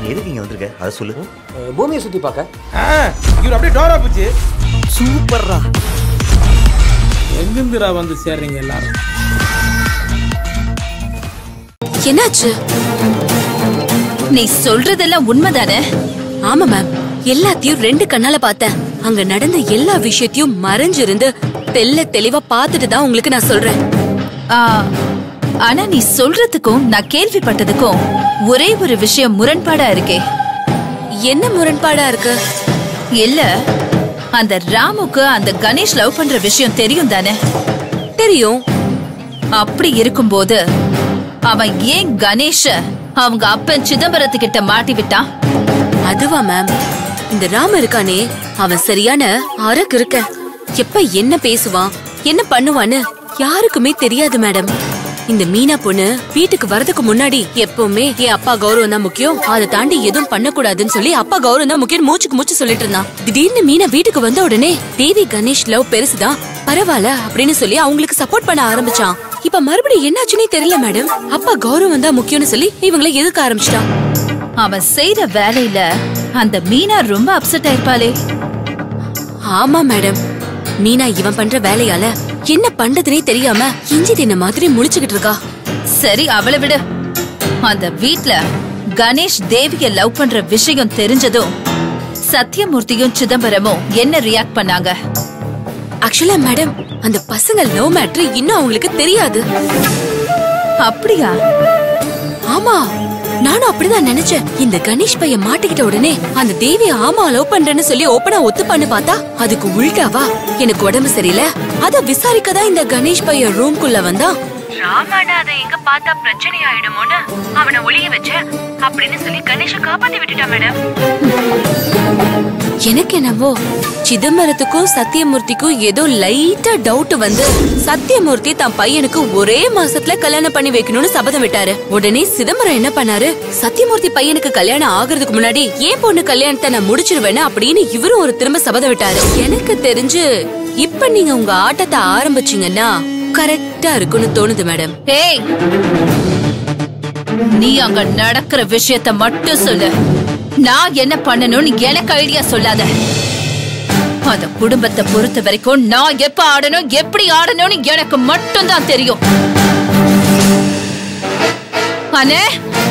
எதுக்கு இங்க வந்திருக்க அதை சொல்லு அஹ், பூமியை சுத்தி பார்க்க ஆ, இவர் அப்படியே டோரா போச்சு சூப்பர்ரா எங்கிருந்துடா வந்து சேர்றீங்க எல்லாரும் என்னாச்சு நீ சொல்றதெல்லாம் உண்மைதானே ஆமா மேம் எல்லாத்தையும் ரெண்டு கண்ணால பார்த்தேன் அங்க நடந்த எல்லா விஷயத்தையும் மறைஞ்சிருந்து தெல்ல தெளிவா பார்த்துட்டு தான் உங்களுக்கு நான் சொல்றேன் ஆ, ஆனா நீ சொல்றதுக்கும் நான் கேள்விப்பட்டதுக்கும் ஒரே ஒரு விஷயம் முரண்பாடா இருக்கே என்ன முரண்பாடா இருக்கு இல்ல அந்த ராமுக்கு அந்த கணேஷ் லவ் பண்ற விஷயம் தெரியும் தானே தெரியும் அப்படி இருக்கும்போது அவன் ஏன் கணேஷ அவங்க அப்பன் சிதம்பரத்துக்கிட்ட மாட்டி விட்டான் அதுவா மேம் இந்த ராம இருக்கானே அவன் சரியான அரக்கு இருக்க எப்ப என்ன பேசுவான் என்ன பண்ணுவான்னு யாருக்குமே தெரியாது மேடம் இந்த மீனா பொண்ணு வீட்டுக்கு வரதுக்கு முன்னாடி எப்பவுமே என் அப்பா கௌரவம் தான் முக்கியம் அதை தாண்டி எதுவும் பண்ணக்கூடாதுன்னு சொல்லி அப்பா கௌரவம் தான் முக்கியம் மூச்சுக்கு மூச்சு சொல்லிட்டு இருந்தான் திடீர்னு மீனா வீட்டுக்கு வந்த உடனே தேவி கணேஷ் லவ் பெருசுதான் பரவாயில்ல அப்படின்னு சொல்லி அவங்களுக்கு சப்போர்ட் பண்ண ஆரம்பிச்சான் இப்ப மறுபடியும் என்னாச்சுன்னே தெரியல மேடம் அப்பா கௌரவம் தான் முக்கியம்னு சொல்லி இவங்களை எதுக்க ஆரம்பிச்சிட்டான் அவன் செய்யற வேலையில அந்த மீனா ரொம்ப அப்செட் ஆயிருப்பாளே ஆமா மேடம் மீனா இவன் பண்ற வேலையால என்ன பண்றதுனே தெரியாம இஞ்சி தின்ன மாதிரி முழிச்சுக்கிட்டு இருக்கா சரி அவளை விடு அந்த வீட்ல கணேஷ் தேவிய லவ் பண்ற விஷயம் தெரிஞ்சதும் சத்யமூர்த்தியும் சிதம்பரமும் என்ன ரியாக்ட் பண்ணாங்க ஆக்சுவலா மேடம் அந்த பசங்க லவ் மேட்ரு இன்னும் அவங்களுக்கு தெரியாது அப்படியா ஆமா நானும் அப்படிதான் நினைச்சேன் இந்த கணேஷ் பையன் மாட்டிக்கிட்ட உடனே அந்த தேவிய ஆமா லவ் பண்றேன்னு சொல்லி ஓப்பனா ஒத்துப்பான்னு பார்த்தா அதுக்கு உள்டாவா எனக்கு உடம்பு சரியில்லை அத விசாரிக்க தான் இந்த கணேஷ் பையன் ரூம்குள்ள வந்தா ராமான அதை எங்க பார்த்தா பிரச்சனை ஆயிடுமோன்னு அவனை ஒளிய வச்ச அப்படின்னு சொல்லி கணேஷ காப்பாத்தி விட்டுட்டா மேடம் எனக்கு என்னவோ சிதம்பரத்துக்கும் சத்தியமூர்த்திக்கும் ஏதோ லைட்டா டவுட் வந்து சத்தியமூர்த்தி தன் பையனுக்கு ஒரே மாசத்துல கல்யாணம் பண்ணி வைக்கணும்னு சபதம் விட்டாரு உடனே சிதம்பரம் என்ன பண்ணாரு சத்தியமூர்த்தி பையனுக்கு கல்யாணம் ஆகுறதுக்கு முன்னாடி ஏன் பொண்ணு கல்யாணத்தை நான் முடிச்சிருவேன்னு அப்படின்னு இவரும் ஒரு திரும்ப சபதம் விட்டாரு எனக்கு தெரிஞ்சு இப்ப நீங்க உங்க ஆட்டத்தை ஆரம்பிச்சீங்கன்னா கரெக்டா இருக்கும்னு தோணுது மேடம் ஏய் நீ அங்க நடக்கிற விஷயத்த மட்டும் சொல்லு நான் என்ன பண்ணணும்னு எனக்கு ஐடியா சொல்லாத அந்த குடும்பத்தை பொறுத்த வரைக்கும் நான் எப்ப ஆடணும் எப்படி ஆடணும்னு எனக்கு மட்டும் தான் தெரியும் அண்ணே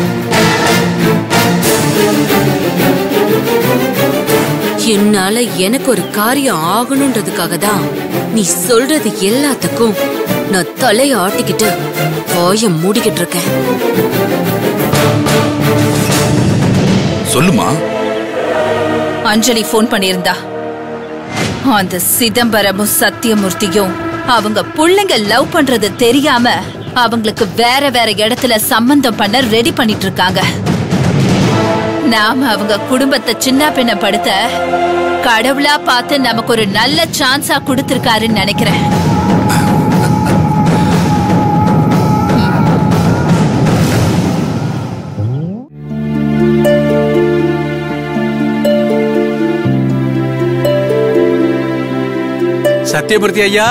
என்னால எனக்கு ஒரு காரியம் ஆகணும்ன்றதுக்காக தான் நீ சொல்றது எல்லாத்துக்கும் நான் தலைய ஆட்டிக்கிட்டு வாய மூடிக்கிட்டு இருக்கேன் சொல்லுமா அஞ்சலி ஃபோன் பண்ணியிருந்தா அந்த சிதம்பரமும் சத்தியமூர்த்தியும் அவங்க புள்ளைங்க லவ் பண்றது தெரியாம அவங்களுக்கு வேற வேற இடத்துல சம்பந்தம் பண்ண ரெடி பண்ணிட்டு இருக்காங்க நாம அவங்க குடும்பத்தை சின்ன பின்ன படுத்த கடவுளா பார்த்து நமக்கு ஒரு நல்ல சான்ஸா கொடுத்திருக்காருன்னு நினைக்கிறேன் சத்யமூர்த்தி ஐயா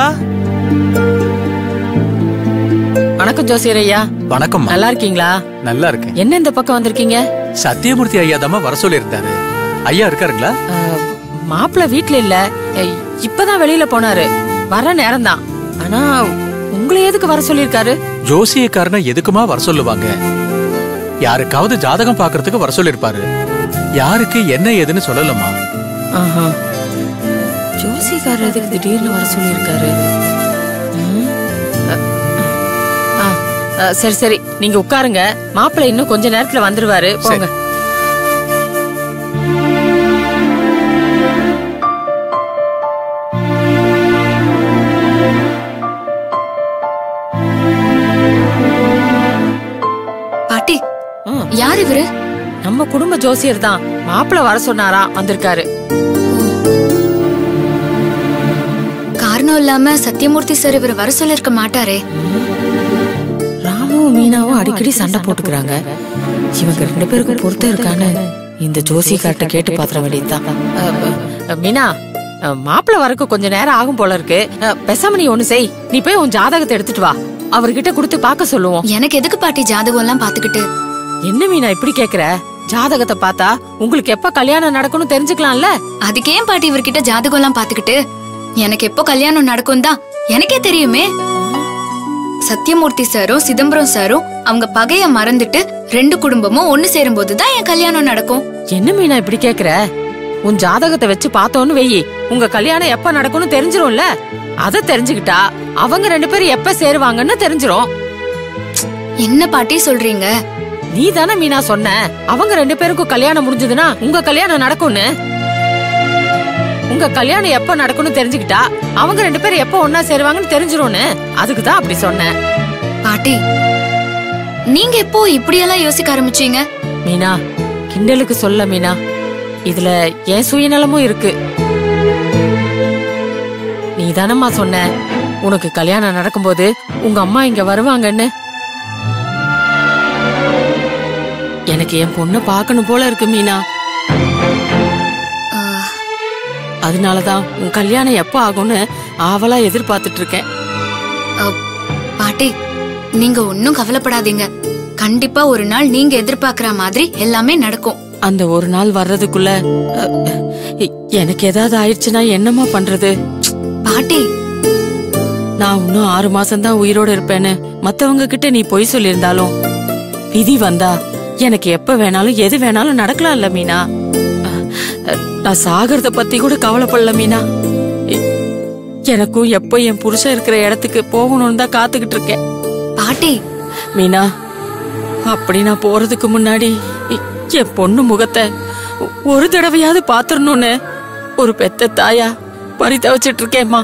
வணக்கம் ஜோசியர் ஐயா வணக்கம் நல்லா இருக்கீங்களா நல்லா இருக்கேன் என்ன இந்த பக்கம் வந்திருக்கீங்க சத்யமூர்த்தி ஐயா தாமா வர சொல்லியிருந்தாரு ஐயா இருக்காருங்களா அஹ், மாப்பிள்ளை வீட்ல இல்ல அஹ், இப்பதான் வெளியில போனாரு வர நேரம்தான் ஆனா உங்களை எதுக்கு வர சொல்லிருக்காரு ஜோசியக்காரனை எதுக்குமா வர சொல்லுவாங்க யாருக்காவது ஜாதகம் பார்க்கறதுக்கு வர சொல்லிருப்பாரு யாருக்கு என்ன ஏதுன்னு சொல்லலமா ஆஹா ஜோசிகாரர் எதுக்கு திடீர்னு வர சொல்லியிருக்காரு ம், அஹ், ஆ, அஹ், சரி சரி நீங்க உட்காருங்க மாப்பிள்ளை இன்னும் கொஞ்ச நேரத்துல வந்துருவாரு போங்க பாட்டி ம், யார் இவரு நம்ம குடும்ப ஜோசியர் தான் மாப்பிள்ளை வர சொன்னாரா வந்திருக்காரு காரணம் இல்லாம சத்யமூர்த்தி சார் இவர் வர சொல்லிருக்க மாட்டாரே ராமுவும் மீனாவும் அடிக்கடி சண்டை போட்டுக்கிறாங்க இவங்க ரெண்டு பேருக்கும் பொருத்தம் இருக்கான்னு இந்த ஜோசிக்கார்ட்ட கேட்டு பாத்திர வேண்டியதுதான் அஹ், அஹ், மீனா அஹ், மாப்பிள்ளை வரக்கு கொஞ்ச நேரம் ஆகும் போல இருக்கு அஹ், பேசாம நீ ஒண்ணு செய் நீ போய் உன் ஜாதகத்தை எடுத்துட்டு வா அவர்கிட்ட கொடுத்து பார்க்க சொல்லுவோம் எனக்கு எதுக்கு பாட்டி ஜாதகம் எல்லாம் பாத்துக்கிட்டு என்ன மீனா இப்படி கேக்குற ஜாதகத்தை பார்த்தா உங்களுக்கு எப்ப கல்யாணம் நடக்கணும் தெரிஞ்சுக்கலாம்ல அதுக்கு ஏன் பாட்டி இவர்கிட்ட ஜாதகம் எல்லாம் பாத்துக்கிட்டு எனக்கு எப்போ கல்யாணம் நடக்கும் தான் எனக்கே தெரியுமே சத்யமூர்த்தி சாரும் சிதம்பரம் சாரும் அவங்க பகைய மறந்துட்டு ரெண்டு குடும்பமும் ஒண்ணு சேரும்போது தான் என் கல்யாணம் நடக்கும் என்ன மீனா இப்படி கேக்குற உன் ஜாதகத்தை வச்சு பார்த்தோன்னு வெயி உங்க கல்யாணம் எப்ப நடக்கும்னு தெரிஞ்சிரும்ல அத தெரிஞ்சுக்கிட்டா அவங்க ரெண்டு பேரும் எப்ப சேருவாங்கன்னு தெரிஞ்சிரும் என்ன பாட்டி சொல்றீங்க நீ தானே மீனா சொன்ன அவங்க ரெண்டு பேருக்கும் கல்யாணம் முடிஞ்சதுன்னா உங்க கல்யாணம் நடக்கும்னு உங்க கல்யாணம் எப்ப நடக்கும்னு தெரிஞ்சுக்கிட்டா அவங்க ரெண்டு பேரும் எப்ப ஒன்னா சேருவாங்கன்னு தெரிஞ்சிரும்னு அதுக்கு தான் அப்படி சொன்னேன் பாட்டி நீங்க எப்போ இப்படியெல்லாம் யோசிக்க ஆரம்பிச்சீங்க மீனா கிண்டலுக்கு சொல்ல மீனா இதுல என் சுயநலமும் இருக்கு நீ தானம்மா சொன்ன உனக்கு கல்யாணம் நடக்கும்போது உங்க அம்மா இங்க வருவாங்கன்னு எனக்கு என் பொண்ணு பார்க்கணும் போல இருக்கு மீனா அஹ், அதனாலதான் உன் கல்யாணம் எப்ப ஆகும்னு ஆவலா எதிர்பார்த்துட்டு இருக்கேன் அஹ், பாட்டி நீங்க ஒன்னும் கவலைப்படாதீங்க கண்டிப்பா ஒரு நாள் நீங்க எதிர்பார்க்கிற மாதிரி எல்லாமே நடக்கும் அந்த ஒரு நாள் வர்றதுக்குள்ள அ, எ- எனக்கு ஏதாவது ஆயிடுச்சுன்னா என்னம்மா பண்றது பாட்டி நான் இன்னும் ஆறு மாசம் தான் உயிரோட இருப்பேன்னு மத்தவங்க கிட்ட நீ பொய் சொல்லியிருந்தாலும் விதி வந்தா எனக்கு எப்ப வேணாலும் எது வேணாலும் நடக்கலாம் இல்ல மீனா அஹ், அஹ், நான் சாகிறத பத்தி கூட கவலைப்படல மீனா எ- எனக்கும் எப்ப என் புருஷன் இருக்கிற இடத்துக்கு போகணும்னு தான் காத்துக்கிட்டு இருக்கேன் பாட்டி மீனா அப்படி நான் போறதுக்கு முன்னாடி எ- என் பொண்ணு முகத்தை ஒ- ஒரு தடவையாவது பாத்துறணும்னு ஒரு பெத்த தாயா பரிதவிச்சிட்டு இருக்கேம்மா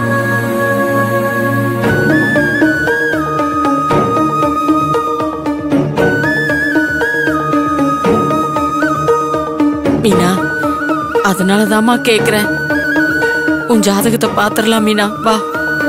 மீனா அதனாலதாம்மா கேக்குறேன் உன் ஜாதகத்தை பாத்திரலாம் மீனா வா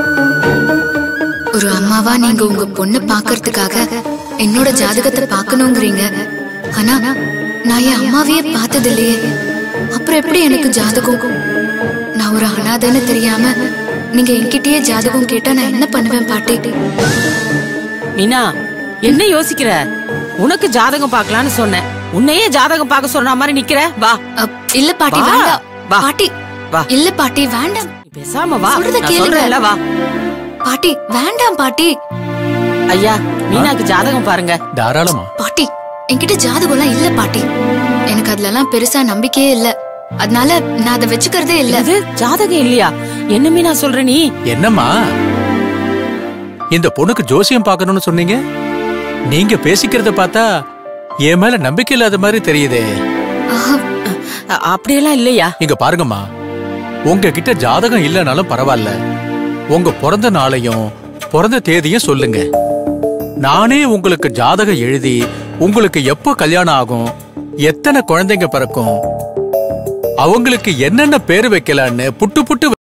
ஒரு அம்மாவா நீங்க உங்க பொண்ணு பாக்குறதுக்காக என்னோட ஜாதகத்தை பார்க்கணுங்கிறீங்க ஆனா நான் என் அம்மாவையே பார்த்தது இல்லையே அப்புறம் எப்படி எனக்கு ஜாதகம் நான் ஒரு அனாதைன்னு தெரியாம நீங்க என்கிட்டயே ஜாதகம் கேட்டா நான் என்ன பண்ணுவேன் பாட்டி மீனா என்ன யோசிக்கிற உனக்கு ஜாதகம் பார்க்கலான்னு சொன்னேன் உன்னையே ஜாதகம் பார்க்க சொன்ன மாதிரி நிக்கிற வா அப், இல்ல பாட்டி வா, வேண்டாம் வா. பாட்டி வா. இல்ல பாட்டி வேண்டாம் நீ பேசாம வா சொல்றத நான் கேளுங்க. சொல்றேன்ல, வா பாட்டி வேண்டாம் பாட்டி ஐயா மீனாக்கு ஜாதகம் பாருங்க தாராளமா பாட்டி என்கிட்ட ஜாதகம்லாம் இல்ல பாட்டி எனக்கு அதுலலாம் பெருசா நம்பிக்கையே இல்ல அதனால நான் அதை வச்சுக்கிறதே இல்ல இது ஜாதகம் இல்லையா என்ன மீனா சொல்ற நீ என்னம்மா இந்த பொண்ணுக்கு ஜோசியம் பார்க்கணும்னு சொன்னீங்க நீங்க பேசிக்கிறத பார்த்தா என் மேல நம்பிக்கை இல்லாத மாதிரி தெரியுதே ஆஹா, அ- அப்படியெல்லாம் இல்லையா இங்க பாருங்கம்மா உங்ககிட்ட ஜாதகம் இல்லைனாலும் பரவாயில்ல உங்க பிறந்த நாளையும் பிறந்த தேதியும் சொல்லுங்க நானே உங்களுக்கு ஜாதகம் எழுதி உங்களுக்கு எப்போ கல்யாணம் ஆகும் எத்தனை குழந்தைங்க பிறக்கும் அவங்களுக்கு என்னென்ன பேரு வைக்கலான்னு புட்டு புட்டு